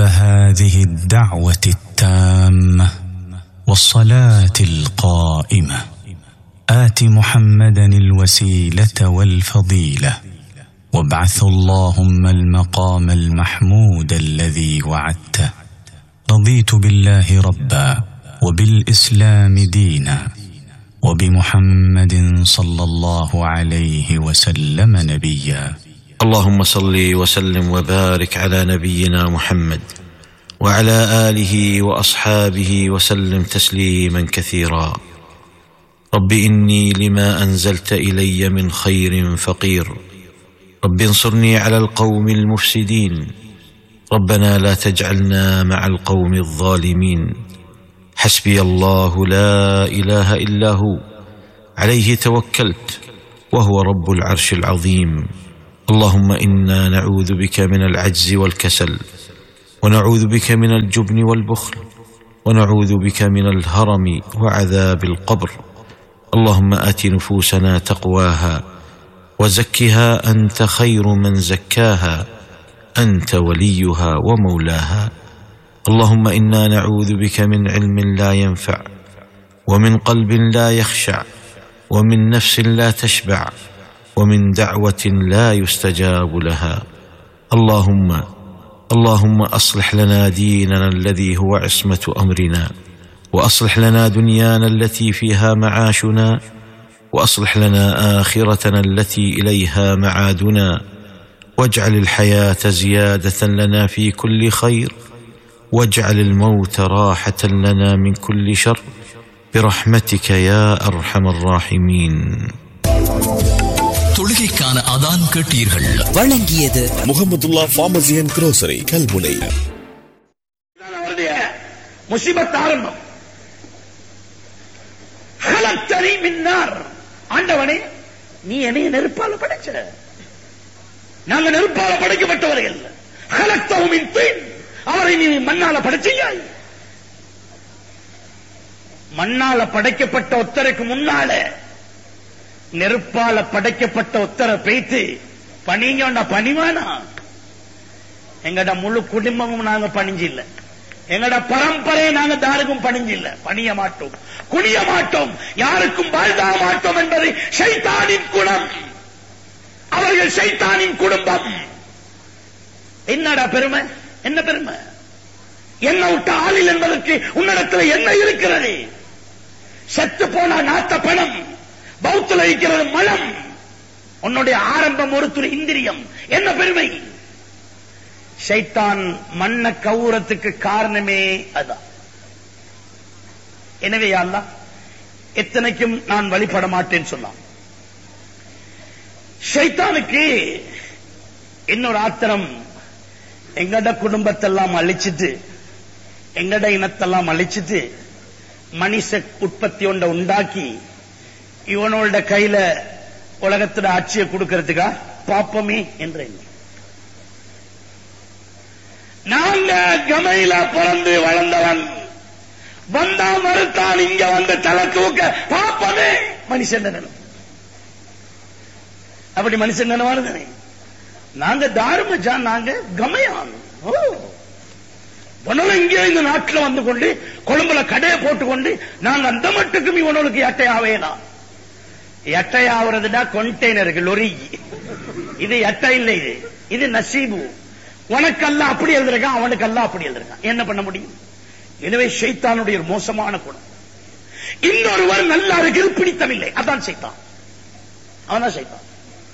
هذه الدعوه التامه والصلاه القائمه ات محمدا الوسيله والفضيله وابعث اللهم المقام المحمود الذي وعدته رضيت بالله ربا وبالاسلام دينا وبمحمد صلى الله عليه وسلم نبيا اللهم صل وسلم وبارك على نبينا محمد وعلى اله واصحابه وسلم تسليما كثيرا رب اني لما انزلت الي من خير فقير رب انصرني على القوم المفسدين ربنا لا تجعلنا مع القوم الظالمين حسبي الله لا اله الا هو عليه توكلت وهو رب العرش العظيم اللهم انا نعوذ بك من العجز والكسل ونعوذ بك من الجبن والبخل ونعوذ بك من الهرم وعذاب القبر اللهم ات نفوسنا تقواها وزكها انت خير من زكاها انت وليها ومولاها اللهم انا نعوذ بك من علم لا ينفع ومن قلب لا يخشع ومن نفس لا تشبع ومن دعوه لا يستجاب لها اللهم اللهم اصلح لنا ديننا الذي هو عصمه امرنا واصلح لنا دنيانا التي فيها معاشنا واصلح لنا اخرتنا التي اليها معادنا واجعل الحياه زياده لنا في كل خير واجعل الموت راحه لنا من كل شر برحمتك يا ارحم الراحمين தொழுகைக்கான அதான் கேட்டீர்கள் வழங்கியது Muhammadullah pharmacy and grocery Kalmunai அவருடைய முசிபத் ஆரம்பம் ஹலத்தனி மின்னார் ஆண்டவனே நீ என்னைய நெருப்பால படைச்ச நாங்க நெருப்பால படைக்கப்பட்டவர்கள் ஹலத்தவுமின் தீன் அவரை நீ மண்ணால படைச்சியாய் மண்ணால படைக்கப்பட்ட ஒத்தருக்கு முன்னால நெருப்பால படைக்கப்பட்ட ஒத்தரை பேத்து பணிங்க பணிவானா எங்கட முழு குடும்பமும் நாங்க பணிஞ்சு இல்ல எங்கட பரம்பரை நாங்க தாருக்கும் பணிஞ்சு இல்ல பணிய மாட்டோம் குனிய மாட்டோம் யாருக்கும் வாழ்தாக மாட்டோம் என்பது ஷைத்தானின் குணம் அவர்கள் ஷைத்தானின் குடும்பம் என்னடா பெருமை என்ன பெருமை என்ன விட்ட ஆளில் என்பதற்கு உன்னிடத்தில் என்ன இருக்கிறது செத்து போன நாத்த பணம் பௌத்துல இருக்கிறது மலம் உன்னுடைய ஆரம்பம் ஒரு துறை இந்திரியம் என்ன பெருமை ஷைத்தான் மண்ண கவுரத்துக்கு காரணமே அதான் எனவே அல்லாஹ் எத்தனைக்கும் நான் வழிபட மாட்டேன்னு சொன்னான் ஷைத்தானுக்கு இன்னொரு ஆத்திரம் எங்கட குடும்பத்தெல்லாம் அழிச்சிட்டு எங்கட இனத்தெல்லாம் அழிச்சிட்டு மனுஷ உற்பத்தி ஒன்றை உண்டாக்கி இவனோட கையில உலகத்துல ஆட்சியை கொடுக்கறதுக்கா பாப்பமே என்ற எண்ணம் நாங்க கமையில பிறந்து வளர்ந்தவன் வந்தா மறுத்தான் இங்க வந்து தலை தூக்க பாப்பமே மனுஷன் நினைவு அப்படி மனுஷன் நினைவாருதானே நாங்க தாருமஜா நாங்க கமையான் ஓ உணவு இங்கே இந்த நாட்டில் வந்து கொண்டு கொழும்புல கடையை போட்டுக்கொண்டு நாங்க அந்த மட்டுக்கும் இவனுக்கு எட்டை ஆவேலாம் எட்டை ஆவறதுனா கொண்டெய்னருக்கு லொரி இது எட்டை இல்லை இது இது நசீபு உனக்கெல்லாம் அப்படி எழுதிருக்கான் அவனுக்கெல்லாம் அப்படி எழுதிருக்கான் என்ன பண்ண முடியும் எனவே ஷைத்தானுடைய ஒரு மோசமான குணம் இன்னொருவர் நல்லா இருக்கு பிடித்தமில்லை அதான் சைத்தான் அவன் தான் சைத்தான்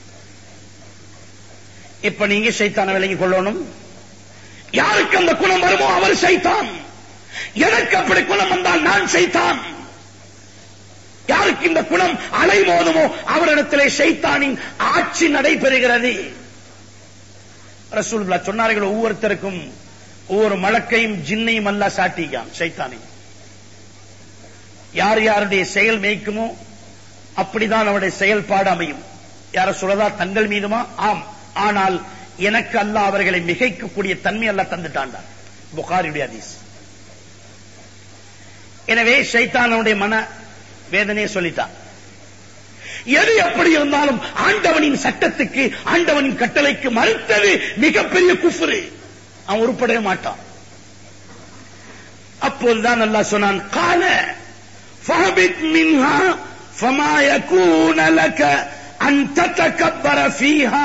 இப்ப நீங்க சைத்தான விலகி கொள்ளணும் யாருக்கு அந்த குணம் வருமோ அவர் சைத்தான் எனக்கு அப்படி குணம் வந்தால் நான் சைத்தான் யாருக்கு இந்த குணம் அலைமோதுமோ அவரிடத்திலே சைத்தானின் ஆட்சி நடைபெறுகிறது ரசூலுல்லாஹ் சொன்னார்கள் ஒவ்வொருத்தருக்கும் ஒவ்வொரு மலக்கையும் ஜின்னையும் அல்ல சாட்டியான் சைத்தானை யார் யாருடைய செயல் மேய்க்குமோ அப்படிதான் அவருடைய செயல்பாடு அமையும் யார சொல்லதா தங்கள் மீதுமா ஆம் ஆனால் எனக்கு அல்ல அவர்களை மிகைக்கக்கூடிய தன்மை அல்ல தந்துட்டாண்டா புகாரியுடைய ஹதீஸ் எனவே சைத்தானுடைய மன வேதனையை சொல்லிட்டான் எது எப்படி இருந்தாலும் ஆண்டவனின் சட்டத்துக்கு ஆண்டவனின் கட்டளைக்கு மறுத்தது மிகப்பெரிய குஃபுரு அவன் உருப்படவே மாட்டான் அப்போதுதான் அல்லாஹ் சொன்னான் கால ஃபஹபித் மின்ஹா ஃபமா யகூன லக அன் ததகப்பர ஃபீஹா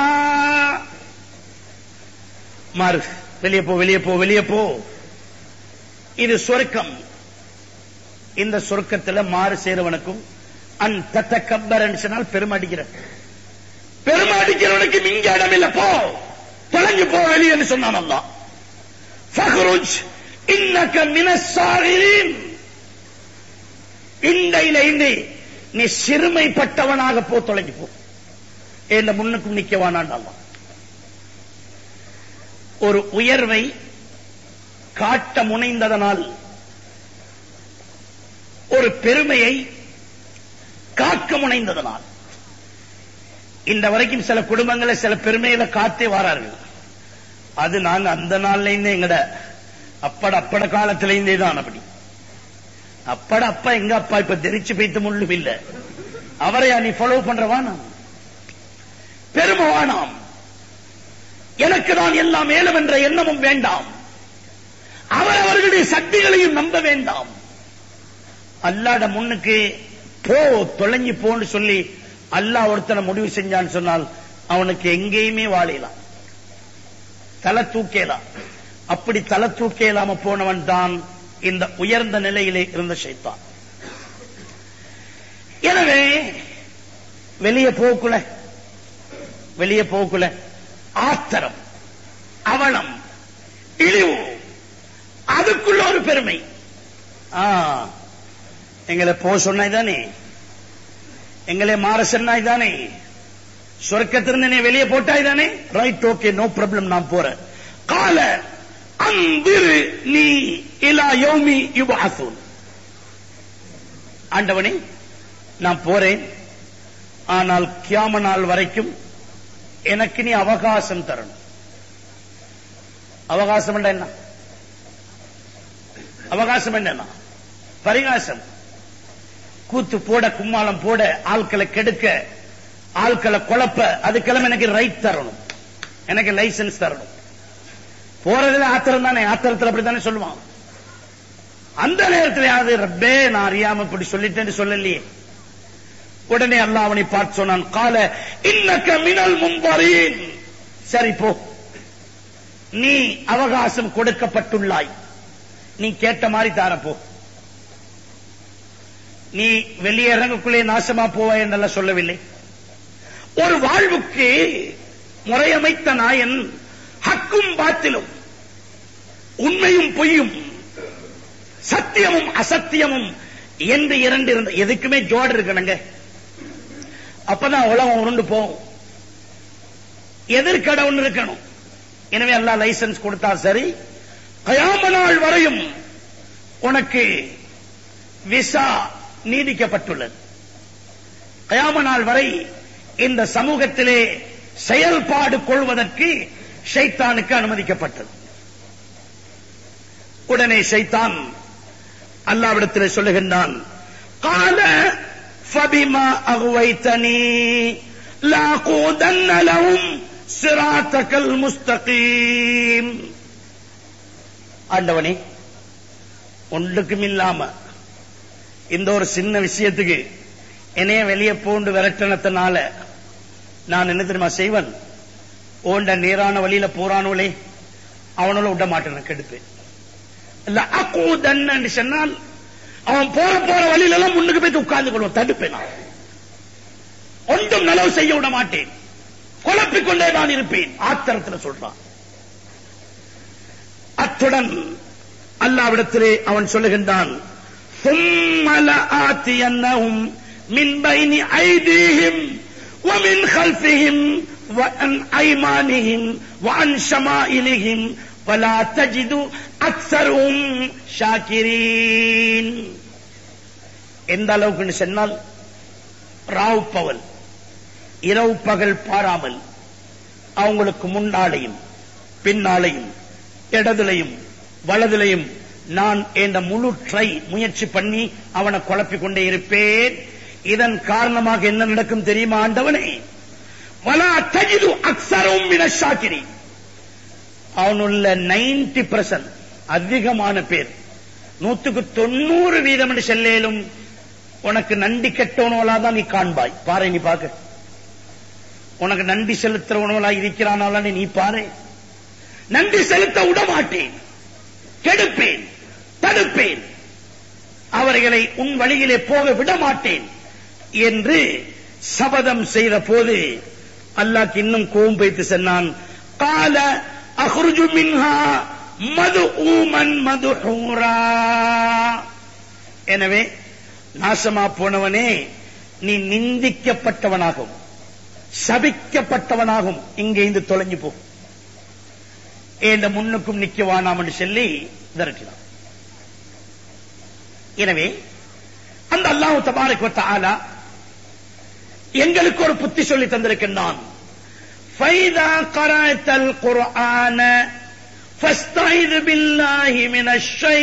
மாறு வெளியே போ வெளியே போ வெளியே போ இது சொர்க்கம் இந்த சொர்க்கத்துல மாறு சேருவனுக்கும் அன் தத்தக்கப்பரன் சொன்னால் பெருமடிக்கிற பெருமடிக்கிறவனுக்கு இங்க இடம் இல்ல போ தொலைஞ்சு போ வெளியேன்னு சொன்னான் அல்லாஹ் ஃபஹ்ருஜ் இன்னக மினஸ்ஸாகிரீன் இண்டையில இண்டி நீ சிறுமைப்பட்டவனாக போ தொலைஞ்சு போ இந்த முன்னுக்கும் நிக்க வேணாண்டாம் ஒரு உயர்வை காட்ட முனைந்ததனால் ஒரு பெருமையை காக்க முனைந்ததனால் இந்த வரைக்கும் சில குடும்பங்களை சில பெருமையில காத்தே வாரார்கள் அது நாங்க அந்த நாள்ல இருந்தே எங்கட அப்பட அப்பட காலத்துல இருந்தே தான் அப்படி அப்பட அப்பா எங்க அப்பா இப்ப தெரிச்சு பைத்து முள்ளும் இல்ல அவரையா நீ ஃபாலோ பண்றவா நாம் பெருமை வேணாம் எனக்கு தான் எல்லாம் மேலும் என்ற எண்ணமும் வேண்டாம் அவர் அவர்களுடைய சக்திகளையும் நம்ப வேண்டாம் அல்லாட முன்னுக்கு போ தொலைஞ்சு போன்னு சொல்லி அல்லாஹ் ஒருத்தனை முடிவு செஞ்சான்னு சொன்னால் அவனுக்கு எங்கேயுமே வாழலாம் தலை தூக்கேலாம் அப்படி தலை தூக்கேலாம போனவன் தான் இந்த உயர்ந்த நிலையிலே இருந்த ஷைத்தான் எனவே வெளியே போக்குல வெளியே போக்குல ஆத்திரம் அவலம் இழிவு அதுக்குள்ள ஒரு பெருமை ஆ, எங்களை போ சொன்னாய் தானே எங்களை மாற சொன்னாய் தானே சொர்க்கத்திலிருந்து நீ வெளியே போட்டாய் தானே ரைட் ஓகே நோ ப்ராப்ளம் நான் போறேன் கால அந்திரு நீ இலா யோமி யுபாசூன் ஆண்டவனே நான் போறேன் ஆனால் கியாம நாள் வரைக்கும் எனக்கு நீ அவகாசம் தரணும் அவகாசம் என்றா என்ன அவகாசம் என்ன பரிகாசம் கூத்து போட கும்மாளம் போட ஆட்களை கெடுக்க ஆட்களை குழப்ப அதுக்கெல்லாம் எனக்கு ரைட் தரணும் எனக்கு லைசன்ஸ் தரணும் போறதுல ஆத்திரம் தானே ஆத்திரத்தில் அப்படித்தானே சொல்லுவான் அந்த நேரத்தில் யாவது ரப்பே நான் அறியாம இப்படி சொல்லிட்டேன்னு சொல்லலையே உடனே அல்லாஹ் அவனை பார்த்து சொன்னான் கால இன்னக்க மினல் மும்பரீன் சரி போ நீ அவகாசம் கொடுக்கப்பட்டுள்ளாய் நீ கேட்ட மாதிரி தார போ நீ வெளியே இறங்கக்குள்ளே நாசமா போவாய் என்றெல்லாம் சொல்லவில்லை ஒரு வாழ்வுக்கு முறையமைத்த நாயன் ஹக்கும் பாத்திலும் உண்மையும் பொய்யும் சத்தியமும் அசத்தியமும் என்று இரண்டு இருந்த எதுக்குமே ஜோடு இருக்கணுங்க அப்பதான் உலகம் உருண்டு போகும் எதிர்கடை ஒன்று இருக்கணும் எனவே எல்லாம் லைசன்ஸ் கொடுத்தா சரி கயாம நாள் வரையும் உனக்கு விசா நீடிக்கப்பட்டுள்ளது கயாம நாள் வரை இந்த சமூகத்திலே செயல்பாடு கொள்வதற்கு ஷைத்தானுக்கு அனுமதிக்கப்பட்டது உடனே ஷைத்தான் அல்லாவிடத்திலே சொல்லுகின்றான் கால ஃபபிமா அகுவைத்தனி லாகூதன்ன லஹும் சிராத்தகல் முஸ்தகீம் ஆண்டவனே ஒன்றுக்கும் இல்லாம இந்த ஒரு சின்ன விஷயத்துக்கு என்னைய வெளியே போண்டு விரட்டனத்தினால நான் என்ன தெரியுமா செய்வன் ஓண்ட நேரான வழியில போறானோலே அவனோட விட மாட்டேன் கெடுப்பேன் இல்ல அக்கூதன்னு சொன்னால் அவன் போற போற வழியில எல்லாம் முன்னுக்கு போய் உட்கார்ந்து கொள்வான் தடுப்பேன் நான் ஒன்றும் நலவு செய்ய விட மாட்டேன் குழப்பிக் கொண்டே நான் இருப்பேன் ஆத்திரத்தில் சொல்றான் அத்துடன் அல்லாவிடத்திலே அவன் சொல்லுகின்றான் ثُمَّ لَآتِيَنَّهُمْ مِنْ بَيْنِ أَيْدِيهِمْ وَمِنْ خَلْفِهِمْ وَعَنْ أَيْمَانِهِمْ وَعَنْ شَمَائِلِهِمْ وَلَا تَجِدُ أَكْثَرُهُمْ شَاكِرِينَ எந்த அளவுக்கு சொன்னால் ராவ் பவல் இரவு பகல் பாராமல் அவங்களுக்கு முன்னாலையும் பின்னாலையும் இடதுலையும் வலதுலையும் நான் என்ற முழு ட்ரை முயற்சி பண்ணி அவனை குழப்பிக் கொண்டே இருப்பேன் இதன் காரணமாக என்ன நடக்கும் தெரியுமா ஆண்டவனே வலா தஜிது அக்ஸரும் மின ஷாக்கிரி அவனுள்ள நைன்டி பர்சன்ட் அதிகமான பேர் நூத்துக்கு தொண்ணூறு வீதம் என்று செல்லேலும் உனக்கு நன்றி கெட்டவனோலா தான் நீ காண்பாய் பாரு நீ பாக்க உனக்கு நன்றி செலுத்துறவனோலா இருக்கிறானால நீ பாரு நன்றி செலுத்த விட மாட்டேன் கெடுப்பேன் தடுப்பேன் அவர்களை உன் வழியிலே போக விட மாட்டேன் என்று சபதம் செய்த போது அல்லாஹ் இன்னும் கோபம் வைத்து சொன்னான் கால அஹ்ருஜு மின்ஹா மது ஊமன் மதுஹூரா எனவே நாசமா போனவனே நீ நிந்திக்கப்பட்டவனாகும் சபிக்கப்பட்டவனாகும் இங்கே இருந்து தொலைஞ்சு போ என்ற முன்னுக்கும் நிக்க வேணாம் என்று சொல்லி விரட்டினான் எனவே அந்த அல்லாஹ் தபாரக் வ தஆலா எங்களுக்கு ஒரு புத்தி சொல்லி தந்திருக்கின்றான் فَإِذَا قَرَأْتَ الْقُرْآنَ فَاسْتَعِذْ بِاللَّهِ مِنَ الشَّيْطَانِ